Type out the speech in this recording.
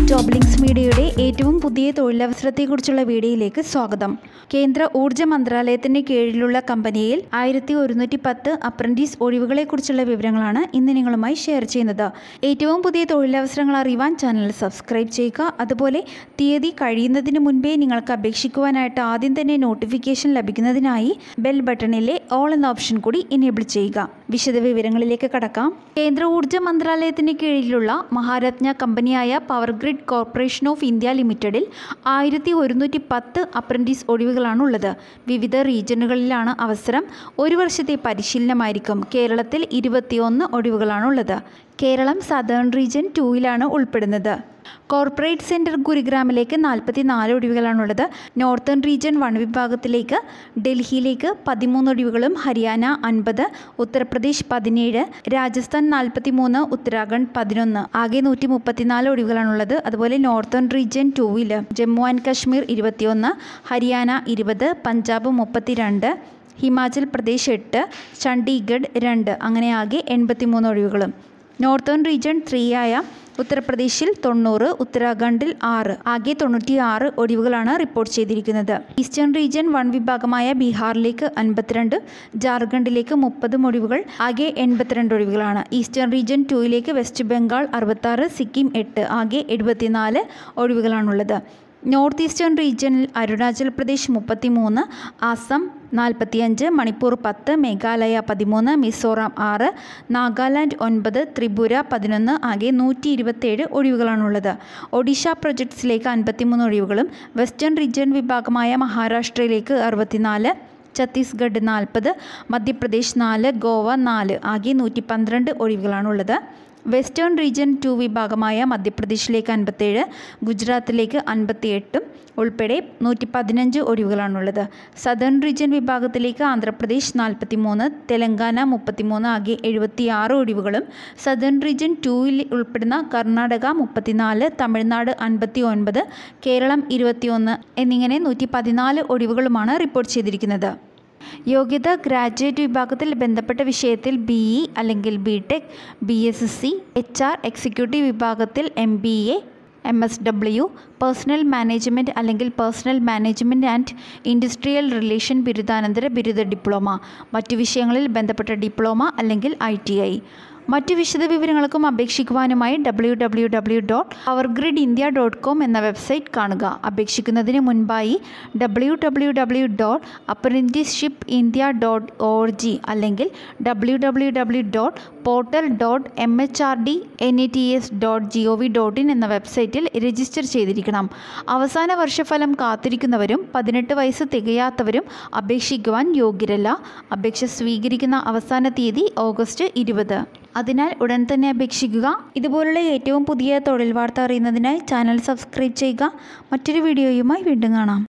job links മീഡിയയുടെ ഏറ്റവും പുതിയ തൊഴിലവസരത്തെക്കുറിച്ചുള്ള വീഡിയോയിലേക്ക് സ്വാഗതം കേന്ദ്ര ഊർജ്ജ മന്ത്രാലയത്തിന് കീഴിലുള്ള കമ്പനിയിൽ ആയിരത്തി ഒരുന്നൂറ്റി പത്ത് അപ്രന്റീസ് ഒഴിവുകളെക്കുറിച്ചുള്ള വിവരങ്ങളാണ് ഇന്ന് നിങ്ങളുമായി ഷെയർ ചെയ്യുന്നത് ഏറ്റവും പുതിയ തൊഴിലവസരങ്ങൾ അറിയുവാൻ ചാനൽ സബ്സ്ക്രൈബ് ചെയ്യുക അതുപോലെ തീയതി കഴിയുന്നതിന് മുൻപേ നിങ്ങൾക്ക് അപേക്ഷിക്കുവാനായിട്ട് ആദ്യം തന്നെ നോട്ടിഫിക്കേഷൻ ലഭിക്കുന്നതിനായി ബെൽ ബട്ടണിലെ ഓൾ എന്ന ഓപ്ഷൻ കൂടി ഇനേബിൾ ചെയ്യുക വിശദ വിവരങ്ങളിലേക്ക് കടക്കാം കേന്ദ്ര ഊർജ്ജ മന്ത്രാലയത്തിന് കീഴിലുള്ള മഹാരത്ന കമ്പനിയായ power grid corporation of India ലിമിറ്റഡിൽ ആയിരത്തി ഒരുന്നൂറ്റി പത്ത് അപ്രന്റീസ് ഒഴിവുകളാണുള്ളത് വിവിധ റീജിയനുകളിലാണ് അവസരം ഒരു വർഷത്തെ പരിശീലനമായിരിക്കും കേരളത്തിൽ ഇരുപത്തിയൊന്ന് ഒഴിവുകളാണുള്ളത് കേരളം സദേൺ റീജിയൻ ടൂവിലാണ് ഉൾപ്പെടുന്നത് കോർപ്പറേറ്റ് സെൻറ്റർ ഗുരുഗ്രാമിലേക്ക് നാൽപ്പത്തി നാല് ഒഴിവുകളാണുള്ളത് നോർത്തേൺ റീജിയൻ വൺ വിഭാഗത്തിലേക്ക് ഡൽഹിയിലേക്ക് പതിമൂന്ന് ഒഴിവുകളും ഹരിയാന അൻപത് ഉത്തർപ്രദേശ് പതിനേഴ് രാജസ്ഥാൻ നാൽപ്പത്തി മൂന്ന് ഉത്തരാഖണ്ഡ് പതിനൊന്ന് ആകെ നൂറ്റി മുപ്പത്തിനാല് ഒഴിവുകളാണുള്ളത് അതുപോലെ നോർത്തേൺ റീജിയൻ ടൂവിൽ ജമ്മു ആൻഡ് കാശ്മീർ ഇരുപത്തിയൊന്ന് ഹരിയാന ഇരുപത് പഞ്ചാബ് മുപ്പത്തിരണ്ട് ഹിമാചൽ പ്രദേശ് എട്ട് ചണ്ഡീഗഡ് രണ്ട് അങ്ങനെ ആകെ എൺപത്തിമൂന്ന് ഒഴിവുകളും നോർത്തേൺ റീജിയൻ ത്രീ ആയ ഉത്തർപ്രദേശിൽ തൊണ്ണൂറ് ഉത്തരാഖണ്ഡിൽ ആറ് ആകെ തൊണ്ണൂറ്റി ആറ് ഒഴിവുകളാണ് റിപ്പോർട്ട് ചെയ്തിരിക്കുന്നത് ഈസ്റ്റേൺ റീജിയൻ വൺ വിഭാഗമായ ബീഹാറിലേക്ക് അൻപത്തിരണ്ട് ജാർഖണ്ഡിലേക്ക് മുപ്പത് ഒഴിവുകൾ ആകെ എൺപത്തിരണ്ട് ഒഴിവുകളാണ് ഈസ്റ്റേൺ റീജിയൻ ടൂയിലേക്ക് വെസ്റ്റ് ബംഗാൾ അറുപത്താറ് സിക്കിം എട്ട് ആകെ എഴുപത്തിനാല് ഒഴിവുകളാണുള്ളത് നോർത്ത് ഈസ്റ്റേൺ റീജിയനിൽ അരുണാചൽ പ്രദേശ് മുപ്പത്തി മൂന്ന് ആസം നാൽപ്പത്തിയഞ്ച് മണിപ്പൂർ പത്ത് മേഘാലയ പതിമൂന്ന് മിസോറാം ആറ് നാഗാലാൻഡ് ഒൻപത് ത്രിപുര പതിനൊന്ന് ആകെ നൂറ്റി ഇരുപത്തേഴ് ഒഴിവുകളാണുള്ളത് ഒഡീഷ പ്രൊജക്ട്സിലേക്ക് അൻപത്തിമൂന്ന് ഒഴിവുകളും വെസ്റ്റേൺ റീജിയൻ വിഭാഗമായ മഹാരാഷ്ട്രയിലേക്ക് അറുപത്തിനാല് ഛത്തീസ്ഗഡ് നാൽപ്പത് മധ്യപ്രദേശ് നാല് ഗോവ നാല് ആകെ നൂറ്റി പന്ത്രണ്ട് ഒഴിവുകളാണുള്ളത് വെസ്റ്റേൺ റീജിയൻ ടു വിഭാഗമായ മധ്യപ്രദേശിലേക്ക് അൻപത്തേഴ് ഗുജറാത്തിലേക്ക് അൻപത്തിയെട്ടും ഉൾപ്പെടെ നൂറ്റി പതിനഞ്ച് ഒഴിവുകളാണുള്ളത് സദേൺ റീജിയൻ വിഭാഗത്തിലേക്ക് ആന്ധ്രാപ്രദേശ് നാൽപ്പത്തി മൂന്ന് തെലങ്കാന മുപ്പത്തിമൂന്ന് ആകെ എഴുപത്തിയാറ് ഒഴിവുകളും സദേൺ റീജിയൻ ടൂവിൽ ഉൾപ്പെടുന്ന കർണാടക മുപ്പത്തിനാല് തമിഴ്നാട് അൻപത്തി ഒൻപത് കേരളം ഇരുപത്തിയൊന്ന് എന്നിങ്ങനെ നൂറ്റി പതിനാല് ഒഴിവുകളുമാണ് റിപ്പോർട്ട് ചെയ്തിരിക്കുന്നത് യോഗ്യത ഗ്രാജുവേറ്റ് വിഭാഗത്തിൽ ബന്ധപ്പെട്ട വിഷയത്തിൽ ബി ഇ അല്ലെങ്കിൽ B tech B S S C H R executive വിഭാഗത്തിൽ M B A M S W personnel management അല്ലെങ്കിൽ personnel management and industrial relation ബിരുദാനന്തര ബിരുദ ഡിപ്ലോമ മറ്റു വിഷയങ്ങളിൽ ബന്ധപ്പെട്ട ഡിപ്ലോമ അല്ലെങ്കിൽ ഐ ടി ഐ മറ്റു വിശദ വിവരങ്ങൾക്കും അപേക്ഷിക്കുവാനുമായി W W W dot power grid India dot com എന്ന വെബ്സൈറ്റ് കാണുക അപേക്ഷിക്കുന്നതിന് മുൻപായി W W W dot apprenticeship India dot O G അല്ലെങ്കിൽ W W W dot portal dot M H R D N E T S dot G O V dot in എന്ന വെബ്സൈറ്റിൽ register ചെയ്തിരിക്കണം അവസാന വർഷഫലം കാത്തിരിക്കുന്നവരും പതിനെട്ട് വയസ്സ് തികയാത്തവരും അപേക്ഷിക്കുവാൻ യോഗ്യരല്ല അപേക്ഷ സ്വീകരിക്കുന്ന അവസാന തീയതി ഓഗസ്റ്റ് ഇരുപത് അതിനാൽ ഉടൻ തന്നെ അപേക്ഷിക്കുക ഇതുപോലുള്ള ഏറ്റവും പുതിയ തൊഴിൽ വാർത്ത അറിയുന്നതിനായി ചാനൽ സബ്സ്ക്രൈബ് ചെയ്യുക മറ്റൊരു വീഡിയോയുമായി വീണ്ടും കാണാം